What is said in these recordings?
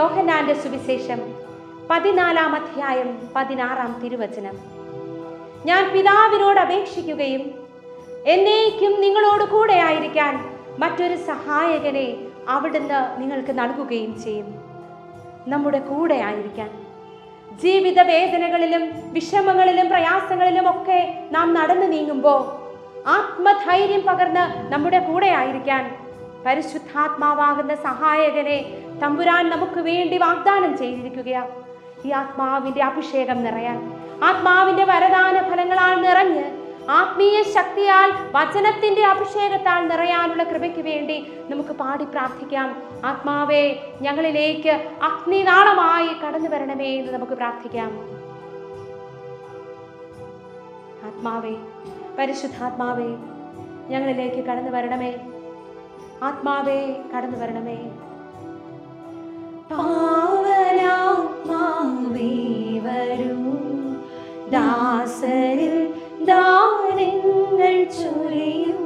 യോഹന്നാന്റെ സുവിശേഷം പതിനാലാം അധ്യായം പതിനാറാം തിരുവചനം ഞാൻ പിതാവിനോട് അപേക്ഷിക്കുകയും എന്നേക്കും നിങ്ങളോട് കൂടെ ആയിരിക്കാൻ മറ്റൊരു സഹായകനെ അവിടുന്ന് നിങ്ങൾക്ക് നൽകുകയും ചെയ്യും നമ്മുടെ കൂടെ ആയിരിക്കാൻ ജീവിത വേദനകളിലും വിഷമങ്ങളിലും പ്രയാസങ്ങളിലും ഒക്കെ നാം നടന്നു നീങ്ങുമ്പോൾ ആത്മധൈര്യം പകർന്ന് നമ്മുടെ കൂടെ ആയിരിക്കാൻ പരിശുദ്ധാത്മാവാകുന്ന സഹായകനെ തമ്പുരാൻ നമുക്ക് വേണ്ടി വാഗ്ദാനം ചെയ്തിരിക്കുകയാണ് ഈ ആത്മാവിന്റെ അഭിഷേകം നിറയാൻ ആത്മാവിന്റെ വരദാന ഫലങ്ങളാൽ നിറഞ്ഞ് ആത്മീയ ശക്തിയാൽ വചനത്തിന്റെ അഭിഷേകത്താൽ നിറയാനുള്ള കൃപയ്ക്ക് വേണ്ടി നമുക്ക് പാടി പ്രാർത്ഥിക്കാം ആത്മാവേ ഞങ്ങളിലേക്ക് അഗ്നിനാളമായി കടന്നു വരണമേ എന്ന് നമുക്ക് പ്രാർത്ഥിക്കാം ആത്മാവേ പരിശുദ്ധാത്മാവേ ഞങ്ങളിലേക്ക് കടന്നു വരണമേ ആത്മാവേ കടന്നു വരണമേ പാവനാത്മാവേ വരൂ ദാസരിൽ ദാനങ്ങൾ ചൊരിയൂ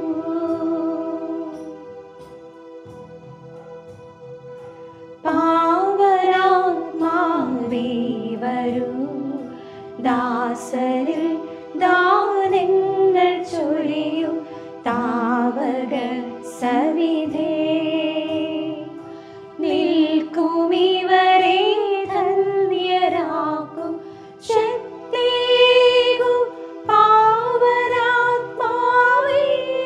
പാവനാത്മാവേ വരൂ ദാസരിൽ ദാനങ്ങൾ ചൊരിയൂ താവക സവിധേ നിൽക്കുമിവരെ ധന്യരാക്കും ശക്തിയേകു പാവനാത്മാവേ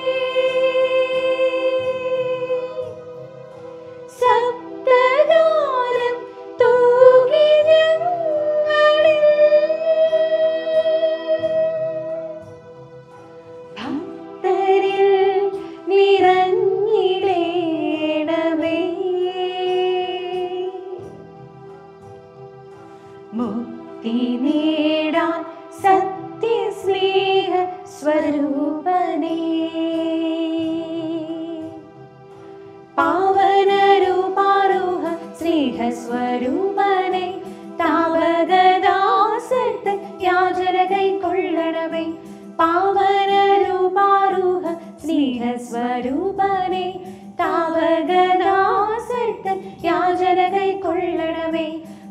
സപ്തകാലം തൂകി ഞങ്ങളിൽ ഭക്തരിൽ നിറഞ്ഞിടേണമേ മുക്തി നേടാൻ സത്യസ്നേഹ സ്വരൂപനേ പാവനരൂപാരൂഹ സ്നേഹസ്വരൂപനെ താവകദാസത്ത് യാചന കൈക്കൊള്ളണമേ പാവനരൂപാരൂഹ സ്നേഹസ്വരൂപനെ താവകദാസത്ത് യാചന കൈക്കൊള്ളണമേ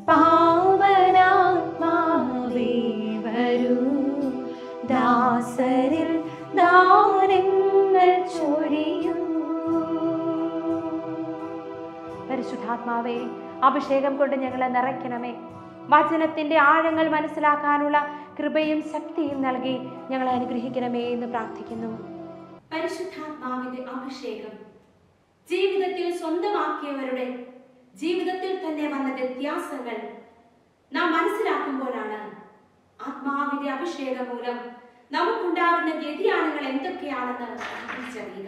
പാവനാത്മാവേ വരൂ ദാസരിൽ ദാനങ്ങൾ ചൊരിയൂ പരിശുദ്ധാത്മാവേ അഭിഷേകം കൊണ്ട് ഞങ്ങളെ നിറയ്ക്കണമേ വചനത്തിന്റെ ആഴങ്ങൾ മനസ്സിലാക്കാനുള്ള കൃപയും ശക്തിയും നൽകി ഞങ്ങളെ അനുഗ്രഹിക്കണമേ എന്ന് പ്രാർത്ഥിക്കുന്നു പരിശുദ്ധാത്മാവിന്റെ അഭിഷേകം ജീവിതത്തിൽ സ്വന്തമാക്കിയവരുടെ ജീവിതത്തിൽ തന്നെ വന്ന വ്യത്യാസങ്ങൾ നാം മനസ്സിലാക്കുമ്പോഴാണ് ആത്മാവിന്റെ അഭിഷേകം മൂലം നമുക്കുണ്ടാകുന്ന വ്യതിയാനങ്ങൾ എന്തൊക്കെയാണെന്ന് തിരിച്ചറിയുക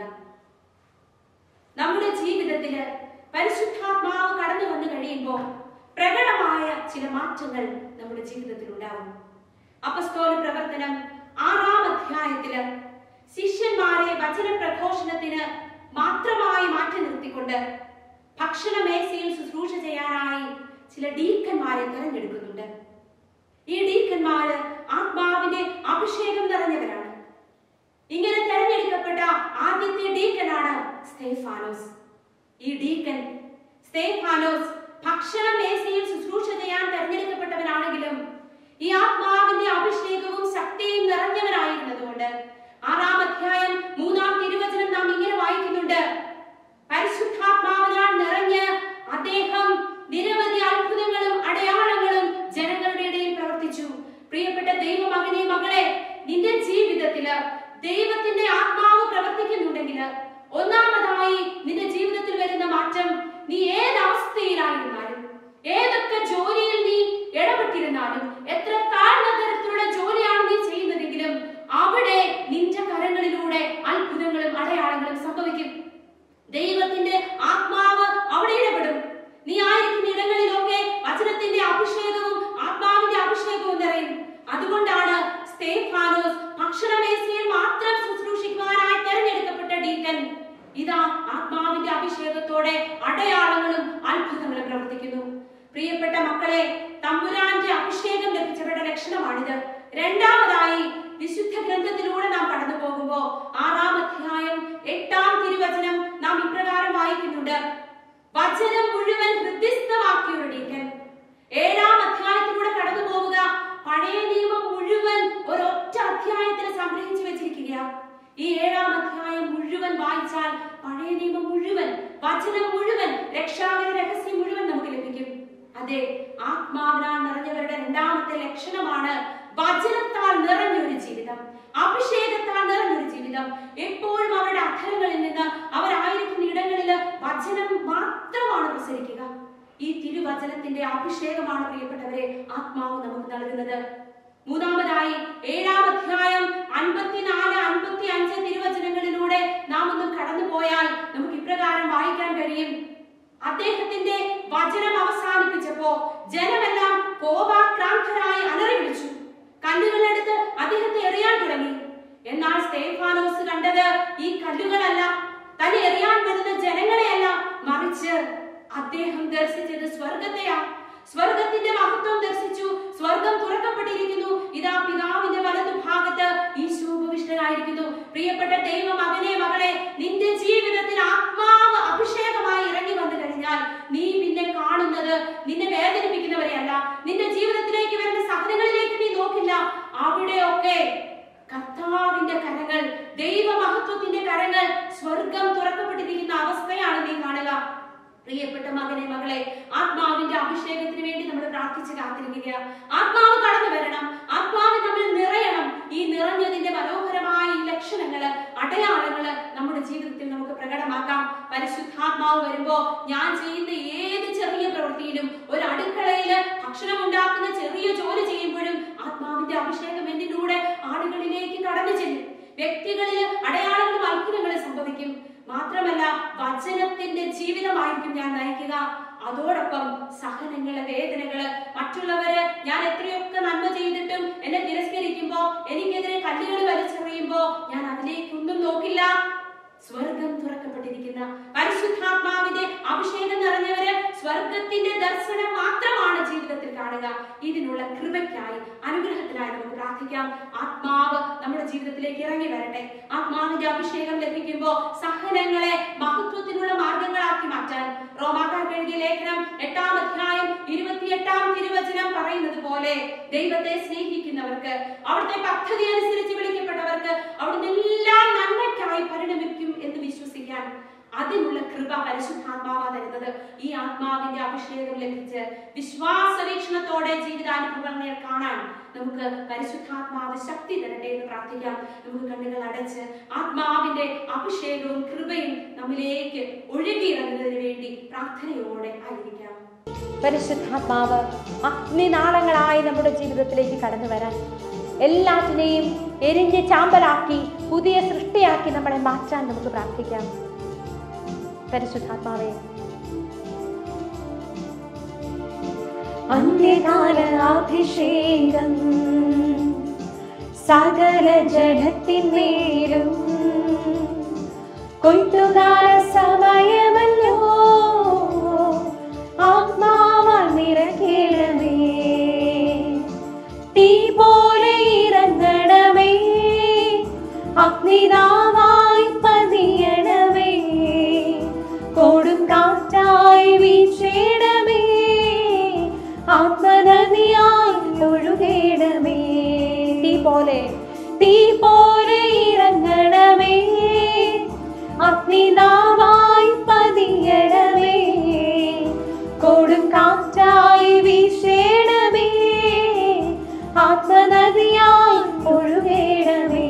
നമ്മുടെ ജീവിതത്തില് പരിശുദ്ധാത്മാവ് കടന്നു വന്നു കഴിയുമ്പോൾ പ്രകടമായ ചില മാറ്റങ്ങൾ നമ്മുടെ ജീവിതത്തിൽ ഉണ്ടാവും അപസ്തോല പ്രവർത്തനം ആറാം അധ്യായത്തില് ശിഷ്യന്മാരെ വചന പ്രഘോഷണത്തിന് മാത്രമായി മാറ്റി നിർത്തിക്കൊണ്ട് ഭക്ഷണമേശയിൽ ശുശ്രൂഷ ചെയ്യാനായി ചില ഡീക്കന്മാരെ തെരഞ്ഞെടുക്കുന്നുണ്ട് ഈ ഡീക്കന്മാര് ആത്മാവിന്റെ അഭിഷേകം നിറഞ്ഞവരാണ് ഇങ്ങനെ തെരഞ്ഞെടുക്കപ്പെട്ട ആദ്യത്തെ ഡീക്കനാണ് സ്തേഫാനോസ് ഈ ഡീക്കൻ സ്തേഫാനോസ് ഭക്ഷണ മേശയിൽ ശുശ്രൂഷ ചെയ്യാൻ തെരഞ്ഞെടുക്കപ്പെട്ടവനാണെങ്കിലും ഈ ആത്മാവിന്റെ അഭിഷേകവും ശക്തിയും നിറഞ്ഞവനായിരുന്നതുകൊണ്ട് ആറാം അധ്യായം മൂന്നാം തിരുവചനം നാം ഇങ്ങനെ വായിക്കുന്നുണ്ട് പരിശുദ്ധാത്മാവിനാൽ നിറഞ്ഞ് അദ്ദേഹം നിരവധി അത്ഭുതങ്ങളും അടയാളങ്ങളും ജനങ്ങളുടെ ഇടയിൽ പ്രവർത്തിച്ചു പ്രിയപ്പെട്ട ദൈവമകനെ മകളെ നിന്റെ ജീവിതത്തില് ദൈവത്തിന്റെ ആത്മാവ് പ്രവർത്തിക്കുന്നുണ്ടെങ്കിൽ ഒന്നാമതായി നിന്റെ ജീവിതത്തിൽ വരുന്ന മാറ്റം നീ ഏത് അവസ്ഥയിലായിരുന്നാലും ഏതൊക്കെ ജോലിയിൽ നീ ഇടപെട്ടിരുന്നാലും എത്ര താഴ്ന്ന തരത്തിലുള്ള ജോലിയാണ് നീ ചെയ്യുന്നതെങ്കിലും അവിടെ നിന്റെ കരങ്ങളിലൂടെ അത്ഭുതങ്ങളും അടയാളങ്ങളും സംഭവിക്കും ദൈവത്തിന്റെ ആത്മാവ് അവിടെ ഇടപെടും നീ ആയിരിക്കുന്ന ഇടങ്ങളിലൊക്കെ വചനത്തിന്റെ അഭിഷേകവും ആത്മാവിന്റെ അഭിഷേകവും നിറയും അതുകൊണ്ടാണ് സ്തേഫാനോസ് ഭക്ഷണമേശയിൽ മാത്രം ശുശ്രൂഷിക്കുവാനായി തെരഞ്ഞെടുക്കപ്പെട്ട ഡീക്കൻ ഇതാ ആത്മാവിന്റെ അഭിഷേകത്തോടെ അടയാളങ്ങളും അത്ഭുതങ്ങളും പ്രവർത്തിക്കുന്നു പ്രിയപ്പെട്ട മക്കളെ തമ്പുരാന്റെ അഭിഷേകം ലഭിച്ചവരുടെ ലക്ഷണമാണിത് രണ്ടാമതായി വിശുദ്ധ ഗ്രന്ഥത്തിലൂടെ നാം കടന്നു പോകുമ്പോ ആറാം അധ്യായം എട്ടാം തിരുവചനം നാം ഇപ്രകാരം വായിക്കുന്നുണ്ട് വചനം മുഴുവൻ ഹൃദ്യസ്ഥമാക്കിയൊരു ഡീക്കൻ ഈ ഏഴാം അധ്യായം മുഴുവൻ വായിച്ചാൽ പഴയ നിയമം മുഴുവൻ വചനം മുഴുവൻ രക്ഷാകര രഹസ്യം മുഴുവൻ നമുക്ക് ലഭിക്കും അതെ ആത്മാവിനാൽ നിറഞ്ഞവരുടെ രണ്ടാമത്തെ ലക്ഷണമാണ് വചനത്താൽ നിറഞ്ഞൊരു ജീവിതം അഭിഷേകത്താൽ നിറഞ്ഞൊരു ജീവിതം എപ്പോഴും അവരുടെ അധരങ്ങളിൽ നിന്ന് അവരായിരിക്കുന്ന ഇടങ്ങളിൽ വചനം മാത്രമാണ് പ്രസരിക്കുക ഈ തിരുവചനത്തിന്റെ അഭിഷേകമാണ് പ്രിയപ്പെട്ടവരെ ആത്മാവ് നമുക്ക് നൽകുന്നത് മൂന്നാമതായി ഏഴാം അധ്യായം അൻപത്തിനാല് അൻപത്തി അഞ്ച് തിരുവചനങ്ങളിലൂടെ നാം ഒന്ന് കടന്നുപോയാൽ നമുക്ക് ഇപ്രകാരം വായിക്കാൻ കഴിയും അദ്ദേഹത്തിന്റെ വചനം അവസാനിപ്പിച്ചപ്പോ ജനമെല്ലാം കോപാക്രാന്തരായി അലറി വിളിച്ചു കല്ലുകളെടുത്ത് അദ്ദേഹത്തെ എറിയാൻ തുടങ്ങി എന്നാൽ സ്തേഫാനോസ് കണ്ടത് ഈ കല്ലുകളല്ല തന്നെ എറിയാൻ വരുന്ന ജനങ്ങളെയല്ല മറിച്ച് അദ്ദേഹം ദർശിച്ചത് സ്വർഗത്തെയാ സ്വർഗത്തിന്റെ മഹത്വം ദർശിച്ചു സ്വർഗം തുറക്കപ്പെട്ടിരിക്കുന്നു ഇതാ പിതാവിന്റെ വലതു ഭാഗത്ത് ഈശോ ഉപവിഷ്ടനായിരിക്കുന്നു പ്രിയപ്പെട്ട ദൈവ മകനെ മകളെ നിന്റെ ജീവിതത്തിൽ ആത്മാവ് അഭിഷേകമായി ഇറങ്ങി വന്നു കഴിഞ്ഞാൽ നീ പിന്നെ കാണുന്നത് നിന്നെ വേദനിപ്പിക്കുന്നവരെയല്ല നിന്റെ ജീവിതത്തിലേക്ക് വരുന്ന സഹനങ്ങളിലേക്ക് നീ നോക്കില്ല അവിടെയൊക്കെ കർത്താവിന്റെ കരങ്ങൾ ദൈവമഹത്വത്തിന്റെ കരങ്ങൾ സ്വർഗം തുറക്കപ്പെട്ടിരിക്കുന്ന അവസ്ഥയാണ് നീ കാണുക പ്രിയപ്പെട്ട മകനെ മകളെ ആത്മാവിന്റെ അഭിഷേകത്തിന് വേണ്ടി നമ്മൾ പ്രാർത്ഥിച്ച് കാത്തിരിക്കുക ആത്മാവ് കടന്നു വരണം ആത്മാവ് നമ്മൾ നിറയണം ഈ നിറഞ്ഞതിന്റെ മനോഹരമായ ഈ ലക്ഷണങ്ങള് അടയാളങ്ങള് നമ്മുടെ ജീവിതത്തിൽ നമുക്ക് പ്രകടമാക്കാം പരിശുദ്ധാത്മാവ് വരുമ്പോ ഞാൻ ചെയ്യുന്ന ഏത് ചെറിയ പ്രവൃത്തിയിലും ഒരു അടുക്കളയില് ഭക്ഷണം ഉണ്ടാക്കുന്ന ചെറിയ ജോലി ചെയ്യുമ്പോഴും ആത്മാവിന്റെ അഭിഷേകം എന്നിലൂടെ ആളുകളിലേക്ക് കടന്നു ചെല്ലും വ്യക്തികളിൽ അടയാളങ്ങളും അത്ഭുതങ്ങളും സംഭവിക്കും മാത്രമല്ല വചനത്തിന്റെ ജീവിതമായിരിക്കും ഞാൻ നയിക്കുക അതോടൊപ്പം സഹനങ്ങള് വേദനകള് മറ്റുള്ളവര് ഞാൻ എത്രയൊക്കെ നന്മ ചെയ്തിട്ടും എന്നെ തിരസ്കരിക്കുമ്പോ എനിക്കെതിരെ കല്ലുകൾ വലിച്ചെറിയുമ്പോ ഞാൻ അതിലേക്കൊന്നും നോക്കില്ല സ്വർഗം തുറക്കപ്പെട്ടിരിക്കുന്ന പരിശുദ്ധാത്മാവിന്റെ അഭിഷേകം നിറഞ്ഞവര് സ്വർഗത്തിന്റെ ദർശനം മാത്രമാണ് ജീവിതത്തിൽ കാണുക ഇതിനുള്ള കൃപയ്ക്കായി അനുഗ്രഹത്തിനായി നമുക്ക് പ്രാർത്ഥിക്കാം ആത്മാവ് നമ്മുടെ ജീവിതത്തിലേക്ക് ഇറങ്ങി വരട്ടെ ആത്മാവിന്റെ അഭിഷേകം ലഭിക്കുമ്പോ സഹനങ്ങളെ മഹത്വത്തിനുള്ള മാർഗങ്ങളാക്കി മാറ്റാൻ റോമാക്കാർക്ക് എഴുതിയ ലേഖനം എട്ടാം അധ്യായം ഇരുപത്തിയെട്ടാം തിരുവചനം പറയുന്നത് പോലെ ദൈവത്തെ സ്നേഹിക്കുന്നവർക്ക് അവിടുത്തെ പദ്ധതി അനുസരിച്ച് വിളിക്കപ്പെട്ടവർക്ക് അവിടുന്ന് എല്ലാം നന്മയ്ക്കായി പരിണമിക്കും എന്ന് വിശ്വസിക്കാൻ അതിനുള്ള കൃപ പരിശുദ്ധാത്മാവ തരുന്നത് ഈ ആത്മാവിന്റെ അഭിഷേകം ലഭിച്ച് വിശ്വാസ വീക്ഷണത്തോടെ ജീവിതാനുഭവങ്ങൾ കാണാൻ നമുക്ക് പരിശുദ്ധാത്മാവ് ശക്തി തരട്ടെ എന്ന് പ്രാർത്ഥിക്കാം നമുക്ക് കണ്ണുകൾ അടച്ച് ആത്മാവിന്റെ അഭിഷേകവും കൃപയും നമ്മിലേക്ക് ഒഴുകിയിറങ്ങുന്നതിന് വേണ്ടി പ്രാർത്ഥനയോടെ ആയിരിക്കാം പരിശുദ്ധാത്മാവ് അഗ്നിനാളങ്ങളായി നമ്മുടെ ജീവിതത്തിലേക്ക് കടന്നു വരാൻ എല്ലാറ്റിനെയും എരിഞ്ഞ് ചാമ്പലാക്കി പുതിയ സൃഷ്ടിയാക്കി നമ്മളെ മാറ്റാൻ നമുക്ക് പ്രാർത്ഥിക്കാം പരിശുദ്ധാത്മാവേ അന്ത്യകാല അഭിഷേകം സകല ജഡത്തിന്മേലും കൊയ്ത്തുകാല സമയമല്ലോ ആത്മാവ നിറക്കേണമേ തീ പോലെ ഇറങ്ങണമേ അഗ്നിതാവായി പതിയണമേ കൊടുങ്കാറ്റായി വീശേണമേ ആത്മനദിയായി ഒഴുകേണമേ തീ പോലെ തീ പോലെ ഇറങ്ങണമേ അഗ്നിതാവായി പതിയണമേ കൊടുങ്കാറ്റായി വീശേണമേ ആത്മനദിയായി ഒഴുകേണമേ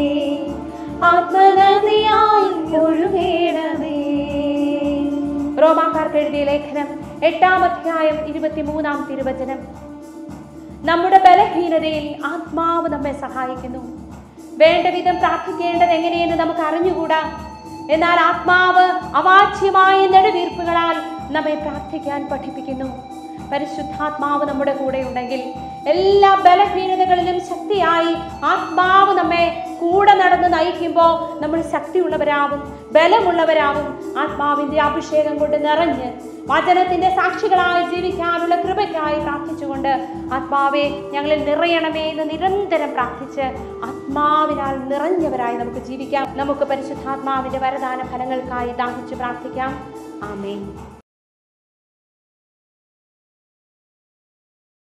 ആത്മനദിയായി ഒഴുകേണമേ റോമാക്കാർക്ക് എഴുതിയ ലേഖനം എട്ടാം അധ്യായം ഇരുപത്തിമൂന്നാം തിരുവചനം നമ്മുടെ ബലഹീനതയിൽ ആത്മാവ് നമ്മെ സഹായിക്കുന്നു വേണ്ട വിധം പ്രാർത്ഥിക്കേണ്ടത് എങ്ങനെയെന്ന് നമുക്ക് അറിഞ്ഞുകൂടാ എന്നാൽ ആത്മാവ് അവാച്യമായ നെടുവീർപ്പുകളാൽ നമ്മെ പ്രാർത്ഥിക്കാൻ പഠിപ്പിക്കുന്നു പരിശുദ്ധാത്മാവ് നമ്മുടെ കൂടെ ഉണ്ടെങ്കിൽ എല്ലാ ബലഹീനതകളിലും ശക്തിയായി ആത്മാവ് നമ്മെ കൂടെ നടന്ന് നയിക്കുമ്പോൾ നമ്മൾ ശക്തിയുള്ളവരാവും ബലമുള്ളവരാവും ആത്മാവിന്റെ അഭിഷേകം കൊണ്ട് നിറഞ്ഞ് വചനത്തിന്റെ സാക്ഷികളായി ജീവിക്കാനുള്ള കൃപയ്ക്കായി പ്രാർത്ഥിച്ചുകൊണ്ട് ആത്മാവെ ഞങ്ങളിൽ നിറയണമേ എന്ന് നിരന്തരം പ്രാർത്ഥിച്ച് ആത്മാവിനാൽ നിറഞ്ഞവരായി നമുക്ക് ജീവിക്കാം നമുക്ക് പരിശുദ്ധാത്മാവിന്റെ വരദാന ഫലങ്ങൾക്കായി ദാഹിച്ച് പ്രാർത്ഥിക്കാം ആമേൻ